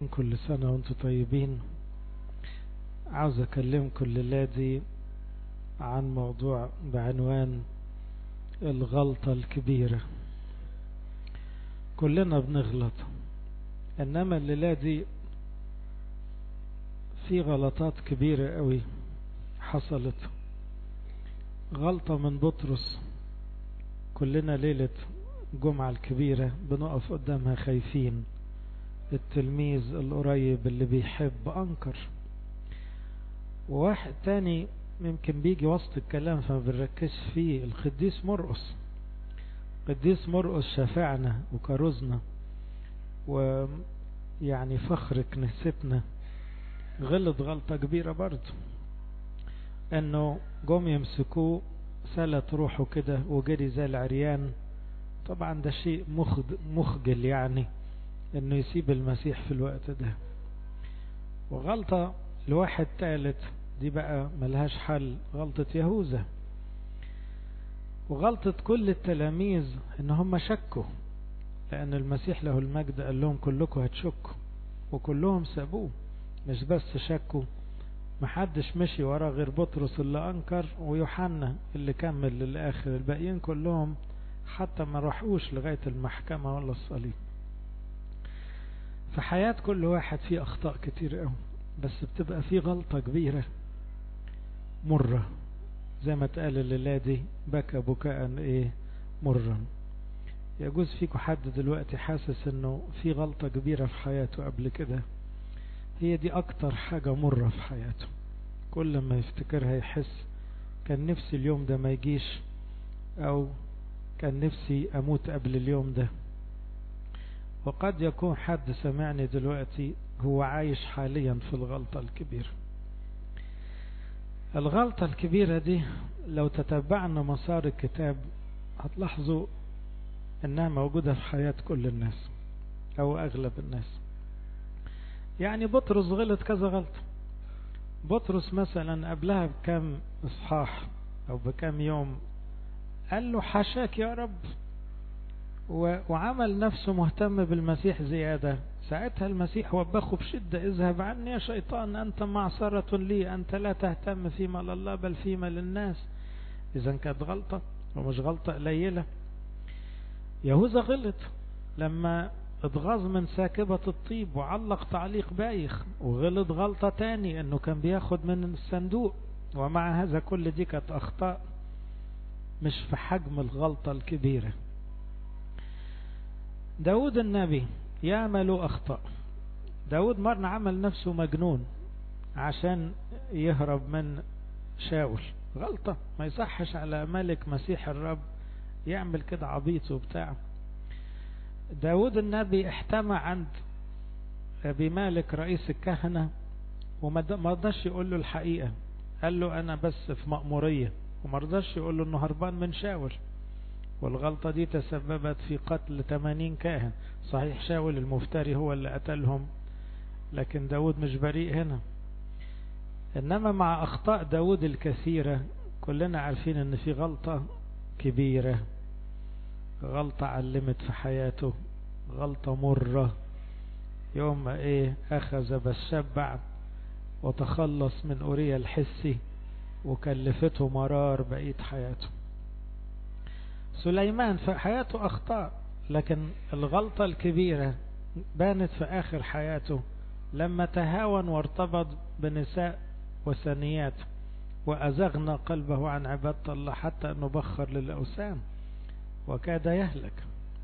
كل سنة وانتم طيبين عاوز اكلمكم الليلة دي عن موضوع بعنوان الغلطة الكبيرة كلنا بنغلط انما الليلة دي في غلطات كبيرة قوي حصلت غلطة من بطرس كلنا ليلة الجمعة الكبيرة بنقف قدامها خايفين التلميذ القريب اللي بيحب أنكر وواحد تاني يمكن بيجي وسط الكلام فما بنركزش فيه القديس مرقس قديس مرقس شفعنا وكرزنا ويعني فخر كنيستنا غلط غلطة كبيرة برضه انه جم يمسكوه سلت روحه كده وجري زي العريان طبعا ده شيء مخجل يعني انه يسيب المسيح في الوقت ده وغلطة لواحد ثالث دي بقى ملهاش حل غلطة يهوذا وغلطة كل التلاميذ ان هم شكوا لان المسيح له المجد قال لهم كلكم هتشكوا وكلهم سابوه مش بس شكوا محدش مشي ورا غير بطرس اللي انكر ويوحنا اللي كمل للاخر الباقيين كلهم حتى ما راحوش لغاية المحكمة ولا الصليب في حياة كل واحد فيه أخطاء كتير قوي بس بتبقى فيه غلطة كبيرة مرة زي ما اتقال الليلة دي بكى بكاء ايه مرا يجوز فيكم حد دلوقتي حاسس انه في غلطة كبيرة في حياته قبل كده هي دي اكتر حاجة مرة في حياته كل ما يفتكرها يحس كان نفسي اليوم ده ما يجيش او كان نفسي اموت قبل اليوم ده وقد يكون حد سمعني دلوقتي هو عايش حاليا في الغلطة الكبيرة الغلطة الكبيرة دي لو تتبعنا مسار الكتاب هتلاحظوا انها موجودة في حياة كل الناس او اغلب الناس يعني بطرس غلط كذا غلطة بطرس مثلا قبلها بكام اصحاح او بكام يوم قال له حاشاك يا رب وعمل نفسه مهتم بالمسيح زيادة ساعتها المسيح وبخه بشدة اذهب عني يا شيطان أنت معصرة لي أنت لا تهتم فيما لله بل فيما للناس إذا كانت غلطة ومش غلطة قليلة يهوذا غلط لما اتغاظ من ساكبة الطيب وعلق تعليق بايخ وغلط غلطة تاني انه كان بياخد من الصندوق ومع هذا كل دي كانت اخطاء مش في حجم الغلطة الكبيرة داود النبي يعمل أخطاء داود مرة عمل نفسه مجنون عشان يهرب من شاول غلطة ما يصحش على ملك مسيح الرب يعمل كده عبيط وبتاع داود النبي احتمى عند أبي مالك رئيس الكهنة وما رضاش يقول له الحقيقة قال له أنا بس في مأمورية وما رضاش يقول له انه هربان من شاول والغلطة دي تسببت في قتل 80 كاهن صحيح شاول المفتري هو اللي قتلهم لكن داود مش بريء هنا انما مع اخطاء داود الكثيرة كلنا عارفين ان في غلطة كبيرة غلطة علمت في حياته غلطة مرة يوم ما ايه اخذ بالشبع وتخلص من اوريا الحسي وكلفته مرار بقية حياته سليمان في حياته أخطاء لكن الغلطة الكبيرة بانت في آخر حياته لما تهاون وارتبط بنساء وثنيات وأزغنا قلبه عن عبادة الله حتى أنه بخر للأوثان وكاد يهلك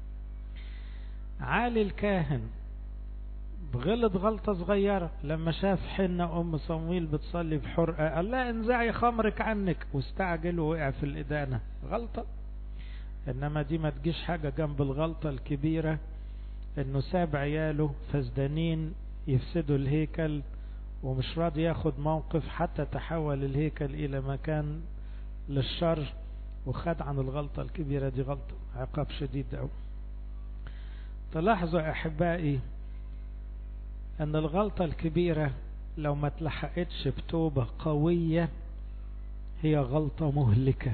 عالي الكاهن بغلط غلطة صغيرة لما شاف حنة أم صمويل بتصلي بحرقة قال لا انزعي خمرك عنك واستعجل ووقع في الإدانة غلطة إنما دي ما تجيش حاجة جنب الغلطة الكبيرة إنه ساب عياله فزدانين يفسدوا الهيكل ومش راضي ياخد موقف حتى تحول الهيكل إلى مكان للشر وخد عن الغلطة الكبيرة دي غلطة عقاب شديد أوي تلاحظوا أحبائي أن الغلطة الكبيرة لو ما تلحقتش بتوبة قوية هي غلطة مهلكة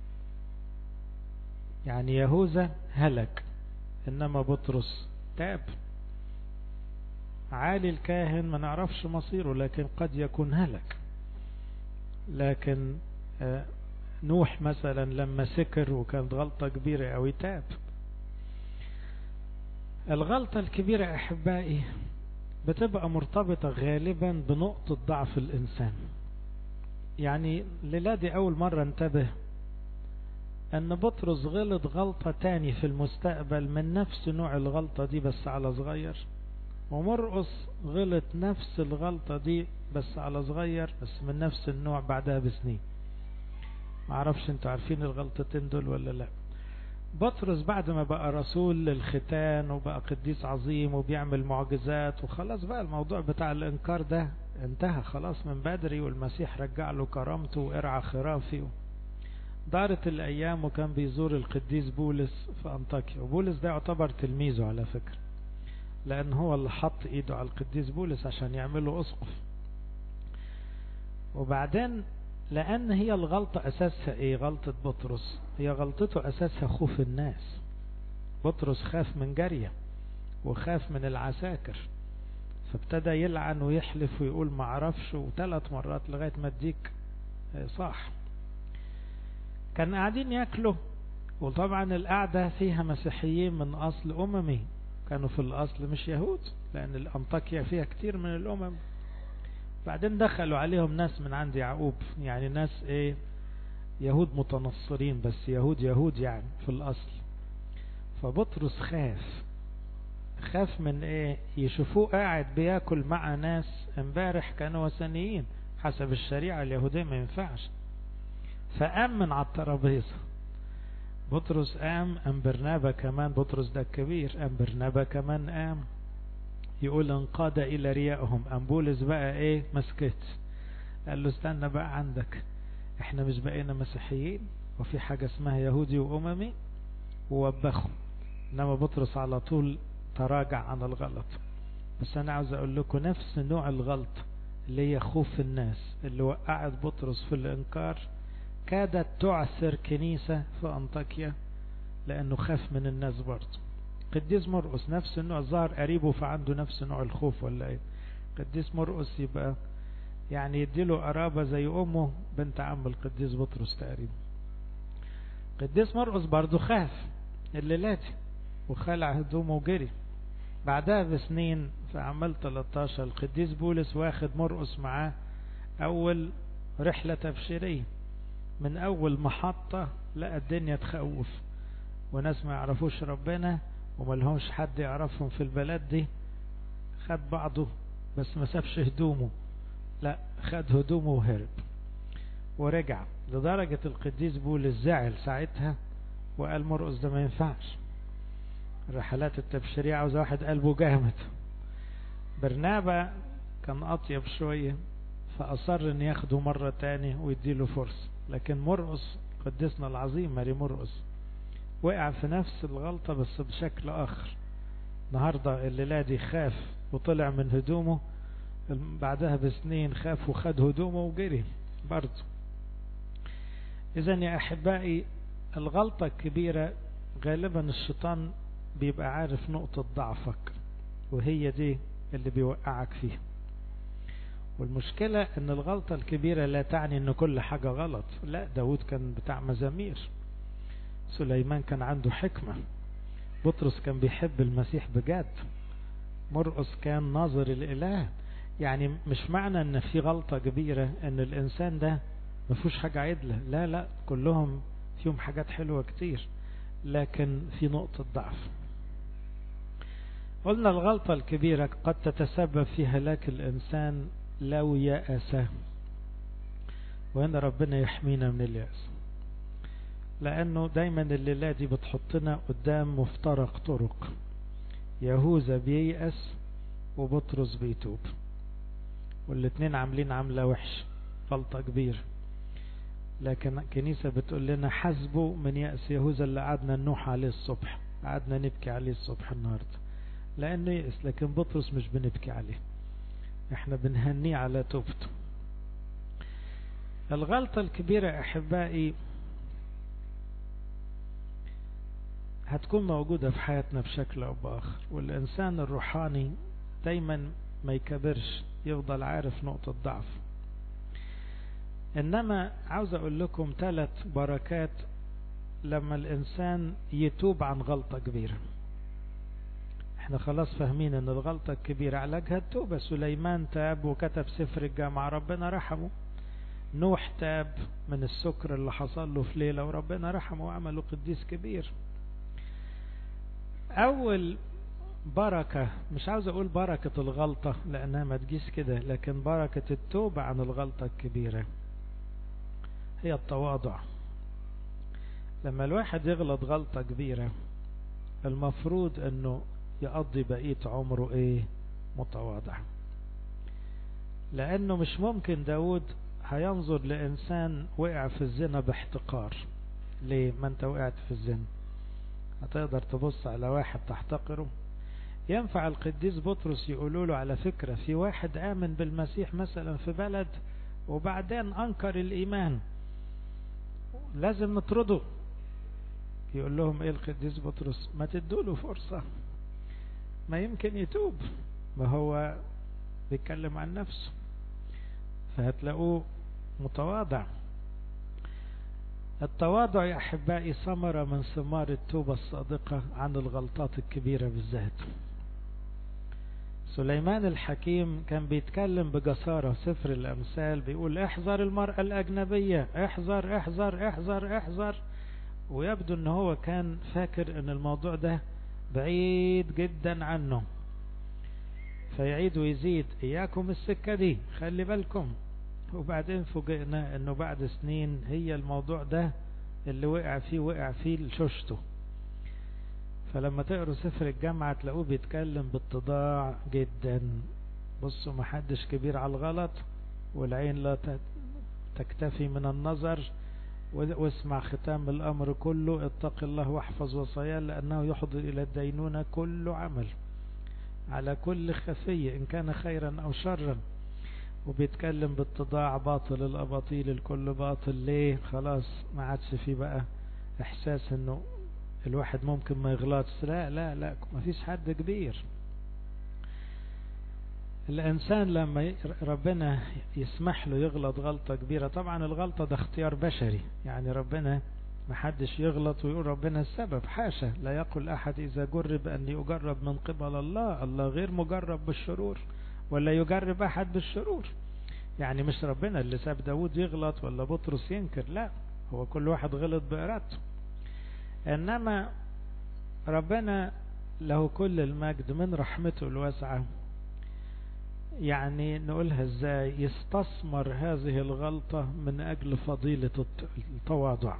يعني يهوذا هلك إنما بطرس تاب عالي الكاهن ما نعرفش مصيره لكن قد يكون هلك لكن نوح مثلا لما سكر وكانت غلطة كبيرة أو تاب الغلطة الكبيرة أحبائي بتبقى مرتبطة غالبا بنقطة ضعف الإنسان يعني ليلادي أول مرة انتبه أن بطرس غلط غلطة تاني في المستقبل من نفس نوع الغلطة دي بس على صغير ومرقص غلط نفس الغلطة دي بس على صغير بس من نفس النوع بعدها بسنين معرفش انتوا عارفين الغلطتين دول ولا لا بطرس بعد ما بقى رسول للختان وبقى قديس عظيم وبيعمل معجزات وخلاص بقى الموضوع بتاع الانكار ده انتهى خلاص من بدري والمسيح رجع له كرامته وارعى خرافي دارت الايام وكان بيزور القديس بولس في انطاكيا وبولس ده يعتبر تلميذه على فكرة لان هو اللي حط ايده على القديس بولس عشان يعمله اسقف وبعدين لأن هي الغلطة أساسها إيه غلطة بطرس هي غلطته أساسها خوف الناس بطرس خاف من جارية وخاف من العساكر فابتدى يلعن ويحلف ويقول ما عرفش وثلاث مرات لغاية ما اديك صح كان قاعدين ياكلوا وطبعا القعدة فيها مسيحيين من أصل أممي كانوا في الأصل مش يهود لأن الأنطاكيا فيها كتير من الأمم بعدين دخلوا عليهم ناس من عند يعقوب يعني ناس ايه يهود متنصرين بس يهود يهود يعني في الاصل فبطرس خاف خاف من ايه يشوفوه قاعد بياكل مع ناس امبارح كانوا وثنيين حسب الشريعة اليهودية ما ينفعش فقام من على الترابيزة بطرس قام ام برنابا كمان بطرس ده الكبير ام برنابا كمان قام يقول انقاد الى ريائهم ام بولس بقى ايه مسكت قال له استنى بقى عندك احنا مش بقينا مسيحيين وفي حاجة اسمها يهودي واممي ووبخوا انما بطرس على طول تراجع عن الغلط بس انا عاوز اقول لكم نفس نوع الغلط اللي هي خوف الناس اللي وقعت بطرس في الانكار كادت تعثر كنيسة في انطاكيا لانه خاف من الناس برضه قديس مرقس نفس النوع ظهر قريبه فعنده نفس نوع الخوف ولا ايه قديس مرقس يبقى يعني يديله قرابة زي امه بنت عم القديس بطرس تقريبا قديس مرقس برضه خاف الليلاتي وخلع هدومه وجري بعدها بسنين في عمل 13 القديس بولس واخد مرقس معاه اول رحلة تبشيرية من اول محطة لقى الدنيا تخوف وناس ما يعرفوش ربنا وما لهمش حد يعرفهم في البلد دي خد بعضه بس ما سابش هدومه لا خد هدومه وهرب ورجع لدرجة القديس بولس زعل ساعتها وقال مرقس ده ما ينفعش الرحلات التبشيرية عاوز واحد قلبه جامد برنابا كان أطيب شوية فأصر أن ياخده مرة تاني ويديله فرصة لكن مرقس قدسنا العظيم ماري مرقس وقع في نفس الغلطة بس بشكل آخر النهاردة الليلة دي خاف وطلع من هدومه بعدها بسنين خاف وخد هدومه وجري برضه إذا يا أحبائي الغلطة الكبيرة غالبا الشيطان بيبقى عارف نقطة ضعفك وهي دي اللي بيوقعك فيها والمشكلة ان الغلطة الكبيرة لا تعني ان كل حاجة غلط لا داود كان بتاع مزامير سليمان كان عنده حكمة بطرس كان بيحب المسيح بجد مرقس كان ناظر الإله يعني مش معنى ان في غلطة كبيرة ان الانسان ده ما فيهوش حاجة عدلة لا لا كلهم فيهم حاجات حلوة كتير لكن في نقطة ضعف قلنا الغلطة الكبيرة قد تتسبب في هلاك الإنسان لو يأس وهنا ربنا يحمينا من اليأس لأنه دايما الليلة دي بتحطنا قدام مفترق طرق يهوذا بييأس وبطرس بيتوب والاتنين عاملين عاملة وحش غلطة كبيرة لكن كنيسة بتقول لنا حسبوا من يأس يهوذا اللي قعدنا ننوح عليه الصبح قعدنا نبكي عليه الصبح النهاردة لأنه يأس لكن بطرس مش بنبكي عليه احنا بنهنيه على توبته الغلطة الكبيرة أحبائي هتكون موجودة في حياتنا بشكل أو بآخر والإنسان الروحاني دايما ما يكبرش يفضل عارف نقطة ضعف إنما عاوز أقول لكم ثلاث بركات لما الإنسان يتوب عن غلطة كبيرة احنا خلاص فاهمين ان الغلطة الكبيرة علاجها التوبة سليمان تاب وكتب سفر الجامعة ربنا رحمه نوح تاب من السكر اللي حصل له في ليلة وربنا رحمه وعمله قديس كبير أول بركة مش عاوز أقول بركة الغلطة لأنها ما تجيش كده لكن بركة التوبة عن الغلطة الكبيرة هي التواضع لما الواحد يغلط غلطة كبيرة المفروض أنه يقضي بقية عمره إيه متواضع لأنه مش ممكن داود هينظر لإنسان وقع في الزنا باحتقار ليه ما انت وقعت في الزنا هتقدر تبص على واحد تحتقره ينفع القديس بطرس يقولوا له على فكرة في واحد آمن بالمسيح مثلا في بلد وبعدين أنكر الإيمان لازم نطرده يقول لهم ايه القديس بطرس ما تدوله فرصة ما يمكن يتوب ما هو بيتكلم عن نفسه فهتلاقوه متواضع التواضع يا أحبائي ثمرة من ثمار التوبة الصادقة عن الغلطات الكبيرة بالذات سليمان الحكيم كان بيتكلم بجسارة سفر الأمثال بيقول احذر المرأة الأجنبية احذر احذر احذر احذر ويبدو ان هو كان فاكر ان الموضوع ده بعيد جدا عنه فيعيد ويزيد اياكم السكة دي خلي بالكم وبعدين فوجئنا انه بعد سنين هي الموضوع ده اللي وقع فيه وقع فيه لشوشته فلما تقروا سفر الجامعة تلاقوه بيتكلم باتضاع جدا بصوا محدش كبير على الغلط والعين لا تكتفي من النظر واسمع ختام الأمر كله اتق الله واحفظ وصاياه لأنه يحضر إلى الدينونة كل عمل على كل خفية إن كان خيرا أو شرا وبيتكلم باتضاع باطل الأباطيل الكل باطل ليه خلاص ما عادش فيه بقى إحساس إنه الواحد ممكن ما يغلطش لا لا لا ما فيش حد كبير الإنسان لما ربنا يسمح له يغلط غلطة كبيرة طبعا الغلطة ده اختيار بشري يعني ربنا ما حدش يغلط ويقول ربنا السبب حاشا لا يقول أحد إذا جرب أني أجرب من قبل الله الله غير مجرب بالشرور ولا يجرب أحد بالشرور يعني مش ربنا اللي ساب داود يغلط ولا بطرس ينكر لا هو كل واحد غلط بإرادته إنما ربنا له كل المجد من رحمته الواسعة يعني نقولها ازاي يستثمر هذه الغلطة من أجل فضيلة التواضع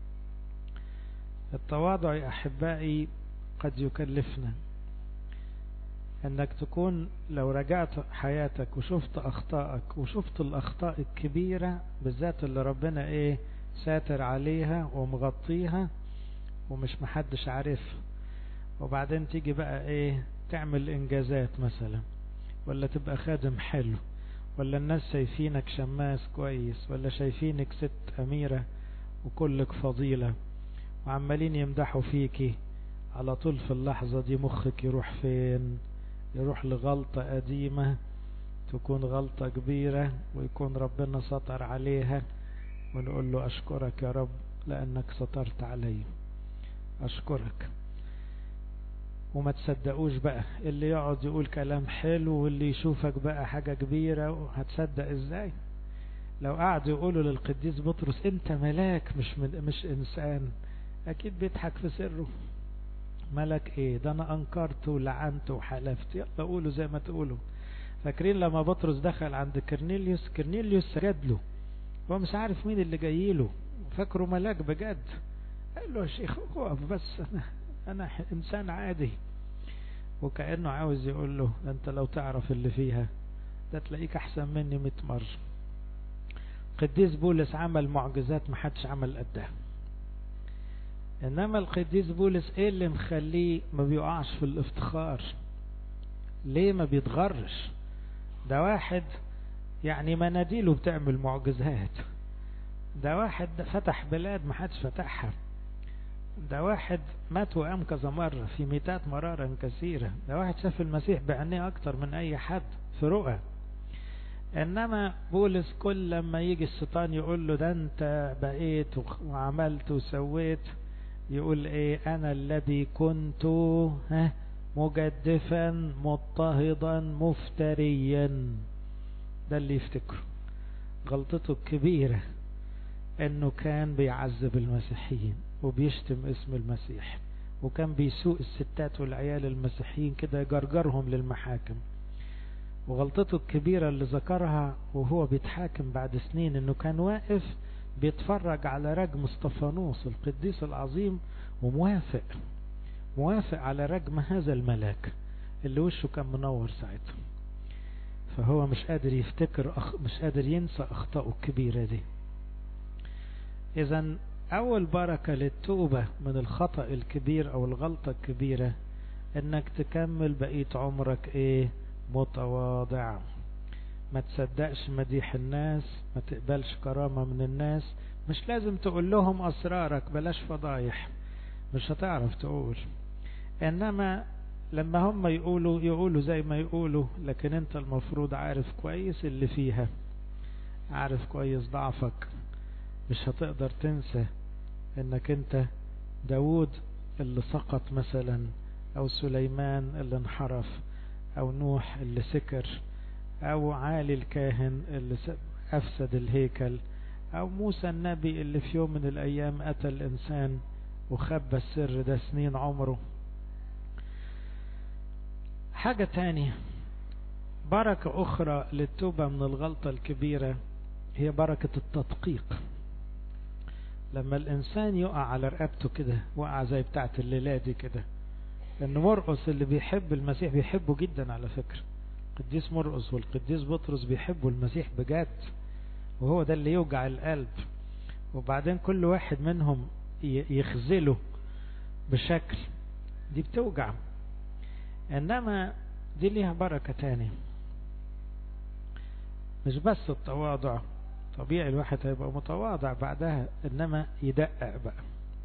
التواضع يا أحبائي قد يكلفنا أنك تكون لو رجعت حياتك وشفت أخطائك وشفت الأخطاء الكبيرة بالذات اللي ربنا إيه ساتر عليها ومغطيها ومش محدش عارف وبعدين تيجي بقى إيه تعمل إنجازات مثلا ولا تبقى خادم حلو ولا الناس شايفينك شماس كويس ولا شايفينك ست أميرة وكلك فضيلة وعمالين يمدحوا فيكي على طول في اللحظة دي مخك يروح فين يروح لغلطة قديمة تكون غلطة كبيرة ويكون ربنا سطر عليها ونقول له أشكرك يا رب لأنك سطرت علي أشكرك وما تصدقوش بقى اللي يقعد يقول كلام حلو واللي يشوفك بقى حاجة كبيرة هتصدق ازاي لو قعدوا يقولوا للقديس بطرس انت ملاك مش من مش انسان اكيد بيضحك في سره ملك ايه ده انا انكرت ولعنت وحلفت يلا قولوا زي ما تقولوا فاكرين لما بطرس دخل عند كرنيليوس كرنيليوس سجد له هو مش عارف مين اللي جاي له فاكره ملاك بجد قال له يا شيخ اقف بس انا انا انسان عادي وكأنه عاوز يقول له انت لو تعرف اللي فيها ده تلاقيك احسن مني 100 مرة قديس بولس عمل معجزات ما حدش عمل قدها انما القديس بولس ايه اللي مخليه ما بيقعش في الافتخار ليه ما بيتغرش ده واحد يعني مناديله بتعمل معجزات ده واحد ده فتح بلاد ما حدش فتحها ده واحد مات وقام كذا مرة في ميتات مرارا كثيرة ده واحد شاف المسيح بعينيه أكتر من أي حد في رؤى انما بولس كل لما يجي الشيطان يقول له ده انت بقيت وعملت وسويت يقول ايه انا الذي كنت ها مجدفا مضطهدا مفتريا ده اللي يفتكره غلطته الكبيرة انه كان بيعذب المسيحيين وبيشتم اسم المسيح وكان بيسوق الستات والعيال المسيحيين كده يجرجرهم للمحاكم وغلطته الكبيرة اللي ذكرها وهو بيتحاكم بعد سنين انه كان واقف بيتفرج على رجم اسطفانوس القديس العظيم وموافق موافق على رجم هذا الملاك اللي وشه كان منور ساعتها فهو مش قادر يفتكر أخ... مش قادر ينسى أخطائه الكبيرة دي إذا أول بركة للتوبة من الخطأ الكبير أو الغلطة الكبيرة إنك تكمل بقية عمرك إيه متواضع ما تصدقش مديح الناس ما تقبلش كرامة من الناس مش لازم تقول لهم أسرارك بلاش فضايح مش هتعرف تقول إنما لما هم يقولوا يقولوا زي ما يقولوا لكن انت المفروض عارف كويس اللي فيها عارف كويس ضعفك مش هتقدر تنسى انك انت داود اللي سقط مثلا او سليمان اللي انحرف او نوح اللي سكر او عالي الكاهن اللي افسد الهيكل او موسى النبي اللي في يوم من الايام قتل انسان وخبى السر ده سنين عمره حاجة تانية بركة أخرى للتوبة من الغلطة الكبيرة هي بركة التدقيق لما الإنسان يقع على رقبته كده وقع زي بتاعة الليلة دي كده لأن مرقس اللي بيحب المسيح بيحبه جدا على فكرة القديس مرقس والقديس بطرس بيحبوا المسيح بجد وهو ده اللي يوجع القلب وبعدين كل واحد منهم يخزله بشكل دي بتوجع انما دي ليها بركة تاني مش بس التواضع طبيعي الواحد هيبقى متواضع بعدها انما يدقق بقى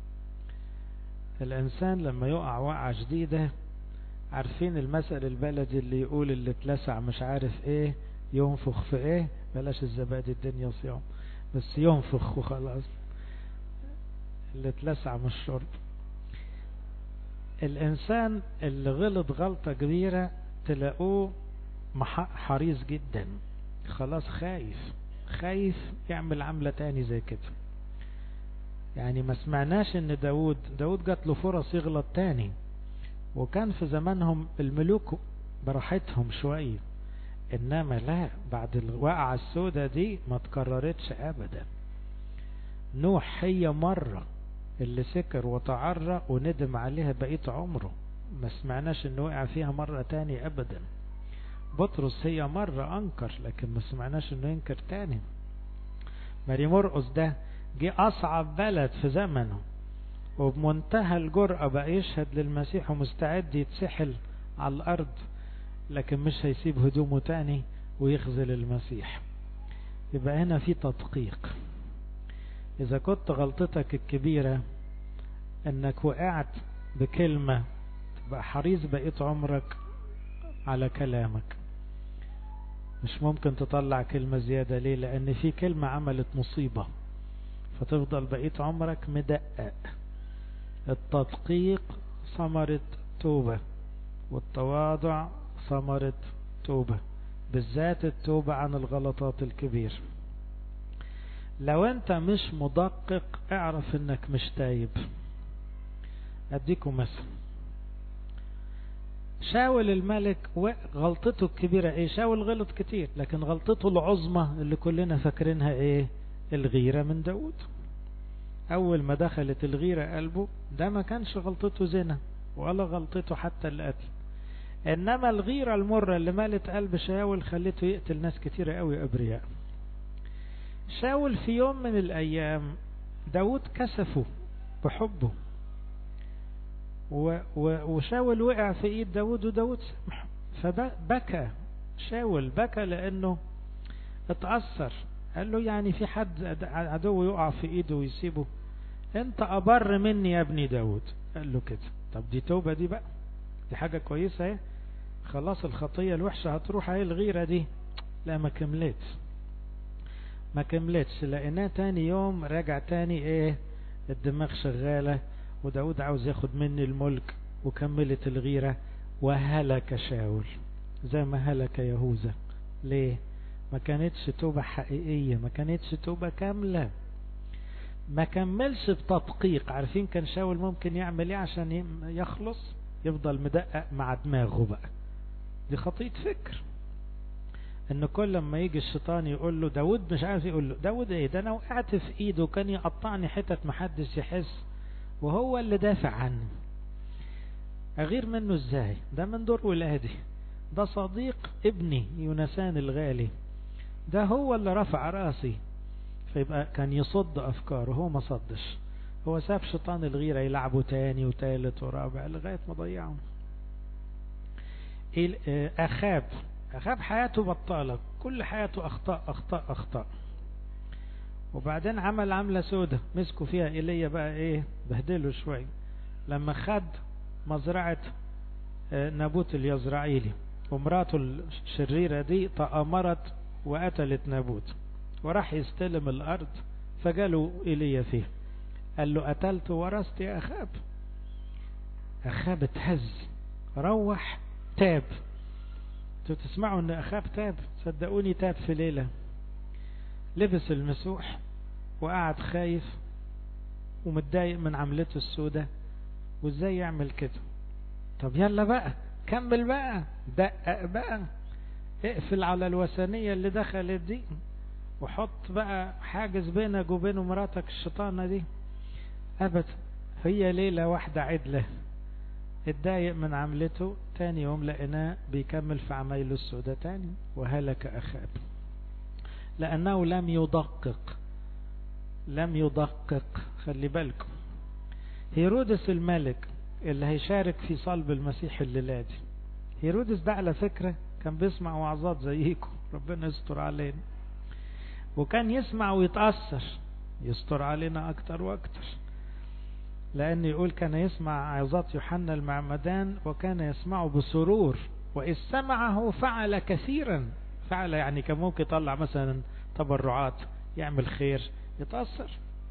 الانسان لما يقع وقعة جديدة عارفين المثل البلدي اللي يقول اللي اتلسع مش عارف ايه ينفخ في ايه بلاش الزبادي الدنيا صيام بس ينفخ وخلاص اللي اتلسع من الشرب الإنسان اللي غلط غلطة كبيرة تلاقوه حريص جدا خلاص خايف خايف يعمل عملة تاني زي كده يعني ما سمعناش ان داود داود جات له فرص يغلط تاني وكان في زمانهم الملوك براحتهم شوية انما لا بعد الوقعة السوداء دي ما تكررتش ابدا نوح هي مرة اللي سكر وتعرى وندم عليها بقية عمره ما سمعناش انه وقع فيها مرة تاني ابدا بطرس هي مرة انكر لكن ما سمعناش انه ينكر تاني ماري مرقس ده جه اصعب بلد في زمنه وبمنتهى الجرأة بقى يشهد للمسيح ومستعد يتسحل على الارض لكن مش هيسيب هدومه تاني ويخذل المسيح يبقى هنا في تدقيق إذا كنت غلطتك الكبيرة أنك وقعت بكلمة تبقى حريص بقيت عمرك على كلامك مش ممكن تطلع كلمة زيادة ليه لأن في كلمة عملت مصيبة فتفضل بقيت عمرك مدقق التدقيق ثمرة توبة والتواضع ثمرة توبة بالذات التوبة عن الغلطات الكبيرة لو انت مش مدقق اعرف انك مش تايب اديكم مثل شاول الملك غلطته الكبيرة ايه شاول غلط كتير لكن غلطته العظمى اللي كلنا فاكرينها ايه الغيرة من داود اول ما دخلت الغيرة قلبه ده ما كانش غلطته زنا ولا غلطته حتى القتل انما الغيرة المرة اللي مالت قلب شاول خلته يقتل ناس كتيرة قوي ابرياء شاول في يوم من الأيام داود كسفه بحبه و و وشاول وقع في ايد داود وداود سمح فبكى شاول بكى لأنه اتأثر قال له يعني في حد عدو يقع في ايده ويسيبه انت أبر مني يا ابني داود قال له كده طب دي توبة دي بقى دي حاجة كويسة اهي خلاص الخطية الوحشة هتروح هاي الغيرة دي لا ما كملتش ما كملتش لقيناه تاني يوم راجع تاني ايه الدماغ شغالة وداود عاوز ياخد مني الملك وكملت الغيرة وهلك شاول زي ما هلك يهوذا ليه ما كانتش توبة حقيقية ما كانتش توبة كاملة ما كملش بتدقيق عارفين كان شاول ممكن يعمل ايه عشان يخلص يفضل مدقق مع دماغه بقى دي خطية فكر ان كل لما يجي الشيطان يقول له داود مش عارف يقول له داود ايه ده انا وقعت في ايده وكان يقطعني حتت محدش يحس وهو اللي دافع عني اغير منه ازاي ده من دور ولادي ده صديق ابني يونسان الغالي ده هو اللي رفع راسي فيبقى كان يصد افكاره هو ما صدش هو ساب شيطان الغيرة يلعبه تاني وتالت ورابع لغاية ما ضيعه أخاب أخاب حياته بطالة كل حياته أخطاء أخطاء أخطاء وبعدين عمل عملة سودة مسكوا فيها إيليا بقى إيه بهدله شوي لما خد مزرعة نابوت اليزرعيلي ومراته الشريرة دي تأمرت وقتلت نابوت وراح يستلم الأرض فجاله إيليا فيه قال له قتلت ورثت يا أخاب أخاب اتهز روح تاب انتوا تسمعوا ان أخاب تاب صدقوني تاب في ليلة لبس المسوح وقعد خايف ومتضايق من عملته السودة وازاي يعمل كده طب يلا بقى كمل بقى دقق بقى اقفل على الوثنية اللي دخلت دي وحط بقى حاجز بينك وبين مراتك الشيطانة دي أبدا هي ليلة واحدة عدلة اتضايق من عملته تاني يوم لقيناه بيكمل في عمايله السوداء تاني وهلك أخاب لأنه لم يدقق لم يدقق خلي بالكم هيرودس الملك اللي هيشارك في صلب المسيح الليلادي هيرودس ده على فكرة كان بيسمع وعظات زيكم ربنا يستر علينا وكان يسمع ويتأثر يستر علينا أكتر وأكتر لأن يقول كان يسمع عظات يوحنا المعمدان وكان يسمعه بسرور وإذ سمعه فعل كثيرا فعل يعني كان ممكن يطلع مثلا تبرعات يعمل خير يتأثر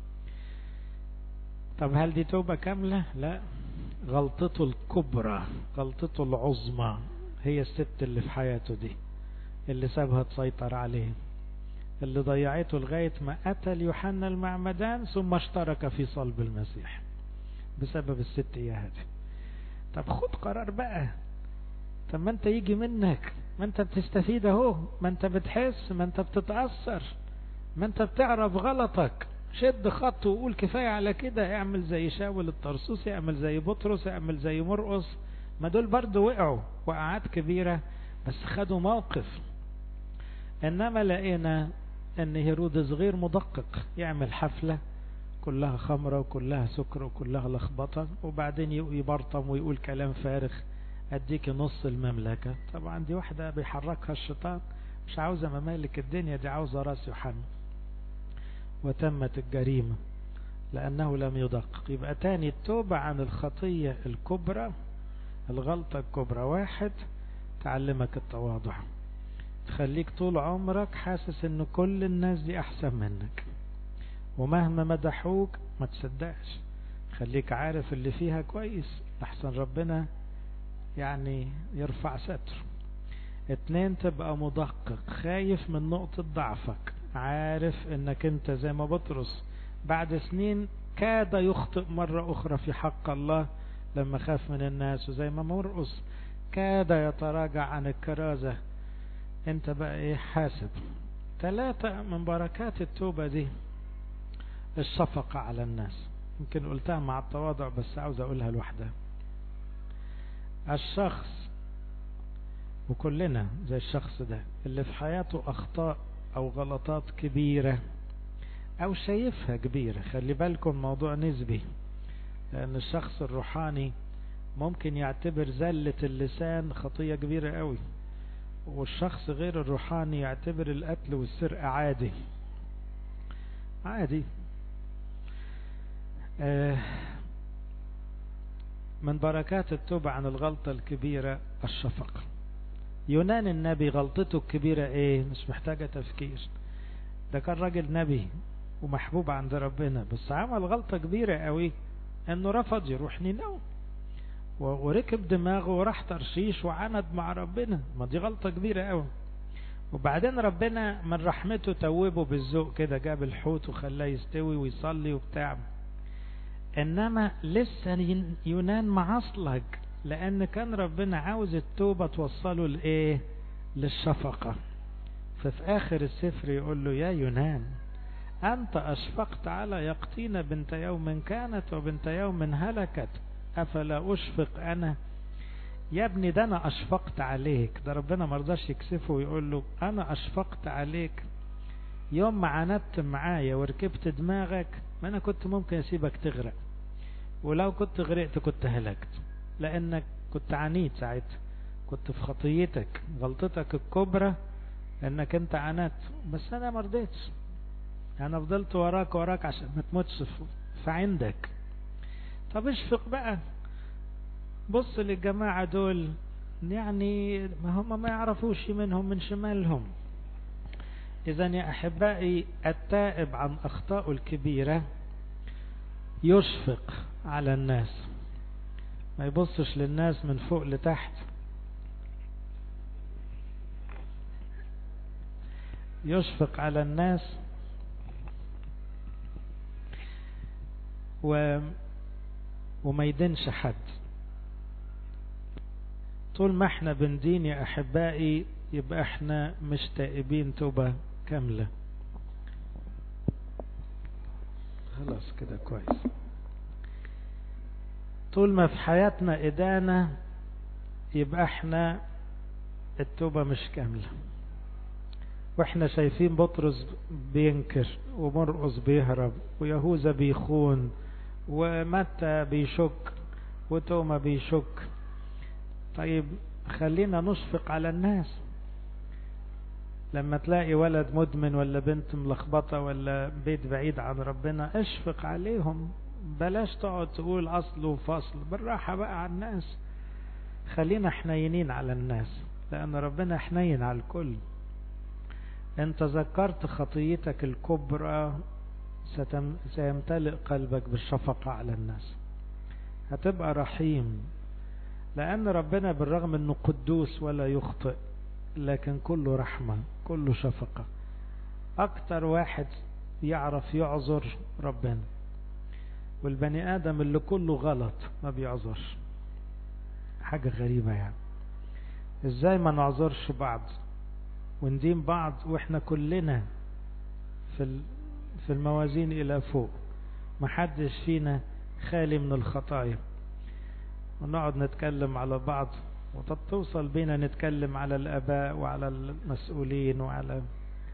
طب هل دي توبة كاملة لا غلطته الكبرى غلطته العظمى هي الست اللي في حياته دي اللي سابها تسيطر عليه اللي ضيعته لغاية ما قتل يوحنا المعمدان ثم اشترك في صلب المسيح بسبب الست اياها دي طب خد قرار بقى طب ما انت يجي منك ما انت بتستفيد اهو ما انت بتحس ما انت بتتأثر ما انت بتعرف غلطك شد خط وقول كفاية على كده اعمل زي شاول الطرسوس اعمل زي بطرس اعمل زي مرقص ما دول برضو وقعوا وقعات كبيرة بس خدوا موقف انما لقينا ان هيرودس غير مدقق يعمل حفلة كلها خمرة وكلها سكر وكلها لخبطة وبعدين يبرطم ويقول كلام فارغ اديك نص المملكة طبعا دي واحدة بيحركها الشيطان مش عاوزة ممالك الدنيا دي عاوزة راس يوحنا وتمت الجريمة لأنه لم يدقق يبقى تاني التوبة عن الخطية الكبرى الغلطة الكبرى واحد تعلمك التواضع تخليك طول عمرك حاسس ان كل الناس دي احسن منك ومهما مدحوك ما تصدقش خليك عارف اللي فيها كويس احسن ربنا يعني يرفع ستر اتنين تبقى مدقق خايف من نقطة ضعفك عارف انك انت زي ما بطرس بعد سنين كاد يخطئ مرة اخرى في حق الله لما خاف من الناس وزي ما مرقص كاد يتراجع عن الكرازة انت بقى ايه حاسب ثلاثة من بركات التوبة دي الشفقة على الناس يمكن قلتها مع التواضع بس عاوز اقولها لوحدها الشخص وكلنا زي الشخص ده اللي في حياته اخطاء او غلطات كبيرة او شايفها كبيرة خلي بالكم موضوع نسبي لان الشخص الروحاني ممكن يعتبر زلة اللسان خطية كبيرة قوي والشخص غير الروحاني يعتبر القتل والسرقة عادي عادي آه من بركات التوبة عن الغلطة الكبيرة الشفقة يونان النبي غلطته الكبيرة ايه مش محتاجة تفكير ده كان راجل نبي ومحبوب عند ربنا بس عمل غلطة كبيرة قوي انه رفض يروح نينوى وركب دماغه وراح ترشيش وعند مع ربنا ما دي غلطة كبيرة قوي وبعدين ربنا من رحمته توبه بالذوق كده جاب الحوت وخلاه يستوي ويصلي وبتاع انما لسه يونان معصلج لان كان ربنا عاوز التوبة توصله لايه للشفقة ففي اخر السفر يقول له يا يونان انت اشفقت على يقطين بنت يوم كانت وبنت يوم هلكت افلا اشفق انا يا ابني ده انا اشفقت عليك ده ربنا مرضاش يكسفه ويقول له انا اشفقت عليك يوم ما عاندت معايا وركبت دماغك ما انا كنت ممكن اسيبك تغرق ولو كنت غرقت كنت هلكت لانك كنت عنيد ساعتها كنت في خطيتك غلطتك الكبرى انك انت عانت بس انا ما رضيتش انا فضلت وراك وراك عشان ما تموتش في عندك طب اشفق بقى بص للجماعة دول يعني ما هم ما يعرفوش منهم من شمالهم إذا يا أحبائي التائب عن أخطائه الكبيرة يشفق على الناس ما يبصش للناس من فوق لتحت يشفق على الناس و وما يدنش حد طول ما احنا بندين يا احبائي يبقى احنا مش تائبين توبة كاملة خلاص كده كويس طول ما في حياتنا ادانة يبقى احنا التوبة مش كاملة واحنا شايفين بطرس بينكر ومرقص بيهرب ويهوذا بيخون ومتى بيشك وتوما بيشك طيب خلينا نشفق على الناس لما تلاقي ولد مدمن ولا بنت ملخبطة ولا بيت بعيد عن ربنا اشفق عليهم بلاش تقعد تقول أصل وفصل بالراحة بقى على الناس خلينا حنينين على الناس لأن ربنا حنين على الكل انت ذكرت خطيتك الكبرى ستم... سيمتلئ قلبك بالشفقة على الناس هتبقى رحيم لأن ربنا بالرغم أنه قدوس ولا يخطئ لكن كله رحمة كله شفقة أكتر واحد يعرف يعذر ربنا والبني آدم اللي كله غلط ما بيعذرش حاجة غريبة يعني ازاي ما نعذرش بعض وندين بعض واحنا كلنا في في الموازين الى فوق محدش فينا خالي من الخطايا ونقعد نتكلم على بعض وتوصل بينا نتكلم على الاباء وعلى المسؤولين وعلى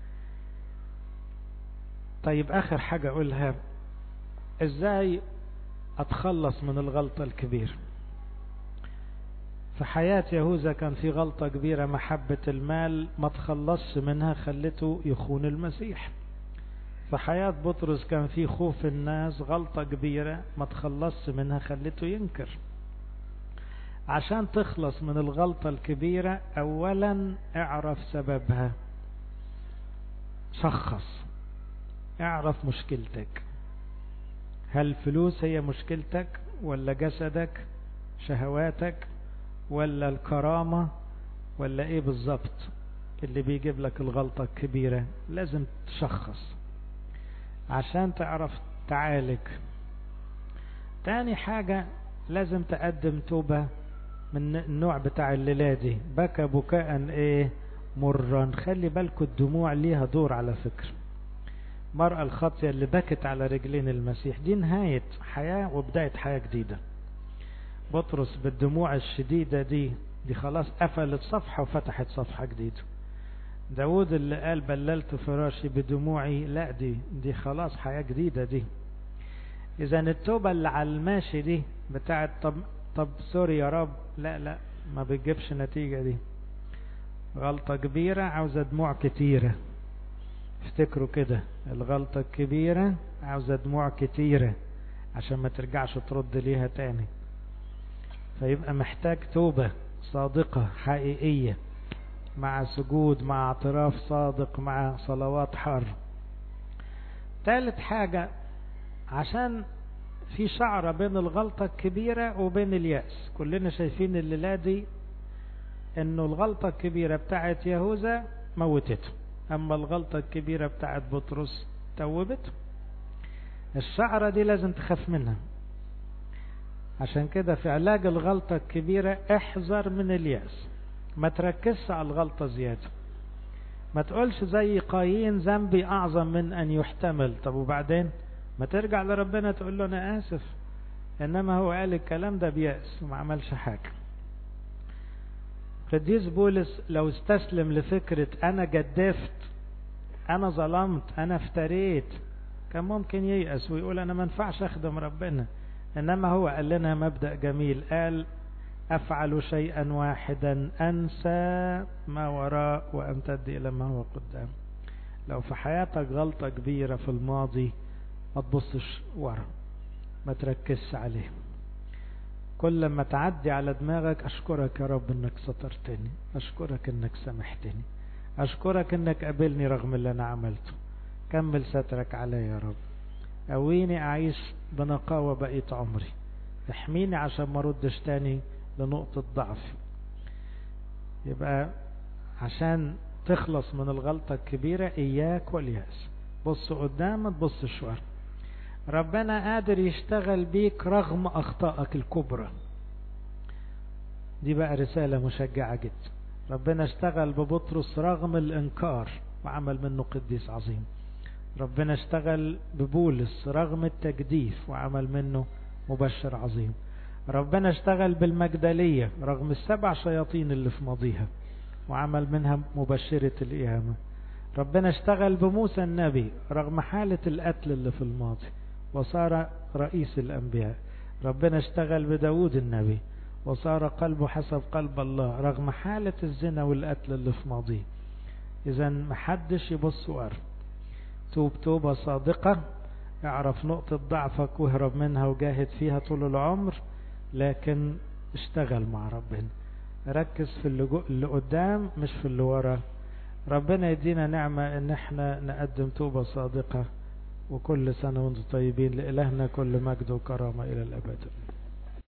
طيب اخر حاجة اقولها ازاي اتخلص من الغلطة الكبيرة في حياة يهوذا كان في غلطة كبيرة محبة المال ما تخلصش منها خلته يخون المسيح في حياة بطرس كان في خوف الناس غلطة كبيرة ما تخلصش منها خلته ينكر عشان تخلص من الغلطة الكبيرة اولا اعرف سببها شخص اعرف مشكلتك هل فلوس هي مشكلتك ولا جسدك شهواتك ولا الكرامة ولا ايه بالظبط اللي بيجيب لك الغلطة الكبيرة لازم تشخص عشان تعرف تعالج تاني حاجة لازم تقدم توبة من النوع بتاع الليلة دي بكى بكاء ايه مرا خلي بالكوا الدموع ليها دور على فكرة المرأة الخاطية اللي بكت على رجلين المسيح دي نهاية حياة وبداية حياة جديدة بطرس بالدموع الشديدة دي دي خلاص قفلت صفحة وفتحت صفحة جديدة داود اللي قال بللت فراشي بدموعي لا دي دي خلاص حياة جديدة دي اذا التوبة اللي على الماشي دي بتاعت طب طب سوري يا رب لا لا ما بتجيبش نتيجة دي غلطة كبيرة عاوزة دموع كتيرة افتكروا كده الغلطة الكبيرة عاوزة دموع كتيرة عشان ما ترجعش ترد ليها تاني فيبقى محتاج توبة صادقة حقيقية مع سجود مع اعتراف صادق مع صلوات حر ثالث حاجة عشان في شعرة بين الغلطة الكبيرة وبين اليأس كلنا شايفين الليلة دي انه الغلطة الكبيرة بتاعت يهوذا موتته اما الغلطة الكبيرة بتاعت بطرس توبته الشعرة دي لازم تخاف منها عشان كده في علاج الغلطة الكبيرة احذر من اليأس ما تركزش على الغلطة زيادة ما تقولش زي قايين ذنبي أعظم من أن يحتمل طب وبعدين ما ترجع لربنا تقول له أنا آسف إنما هو قال الكلام ده بيأس وما عملش حاجة قديس بولس لو استسلم لفكرة أنا جدفت أنا ظلمت أنا افتريت كان ممكن ييأس ويقول أنا ما ينفعش أخدم ربنا إنما هو قال لنا مبدأ جميل قال أفعل شيئا واحدا أنسى ما وراء وأمتد إلى ما هو قدام لو في حياتك غلطة كبيرة في الماضي ما تبصش ورا ما تركزش عليه كل ما تعدي على دماغك أشكرك يا رب أنك سترتني أشكرك أنك سامحتني أشكرك أنك قابلني رغم اللي أنا عملته كمل سترك علي يا رب قويني أعيش بنقاوة بقية عمري احميني عشان ما ردش تاني لنقطة ضعف يبقى عشان تخلص من الغلطة الكبيرة إياك والياس بص قدام ما تبصش ورا ربنا قادر يشتغل بيك رغم أخطائك الكبرى دي بقى رسالة مشجعة جدا ربنا اشتغل ببطرس رغم الإنكار وعمل منه قديس عظيم ربنا اشتغل ببولس رغم التجديف وعمل منه مبشر عظيم ربنا اشتغل بالمجدلية رغم السبع شياطين اللي في ماضيها وعمل منها مبشرة القيامة ربنا اشتغل بموسى النبي رغم حالة القتل اللي في الماضي وصار رئيس الأنبياء ربنا اشتغل بداود النبي وصار قلبه حسب قلب الله رغم حالة الزنا والقتل اللي في ماضيه إذا محدش يبص ورا توب توبة صادقة اعرف نقطة ضعفك واهرب منها وجاهد فيها طول العمر لكن اشتغل مع ربنا ركز في اللي, اللي قدام مش في اللي ورا ربنا يدينا نعمة ان احنا نقدم توبة صادقة وكل سنة وانتم طيبين لإلهنا كل مجد وكرامة إلى الأبد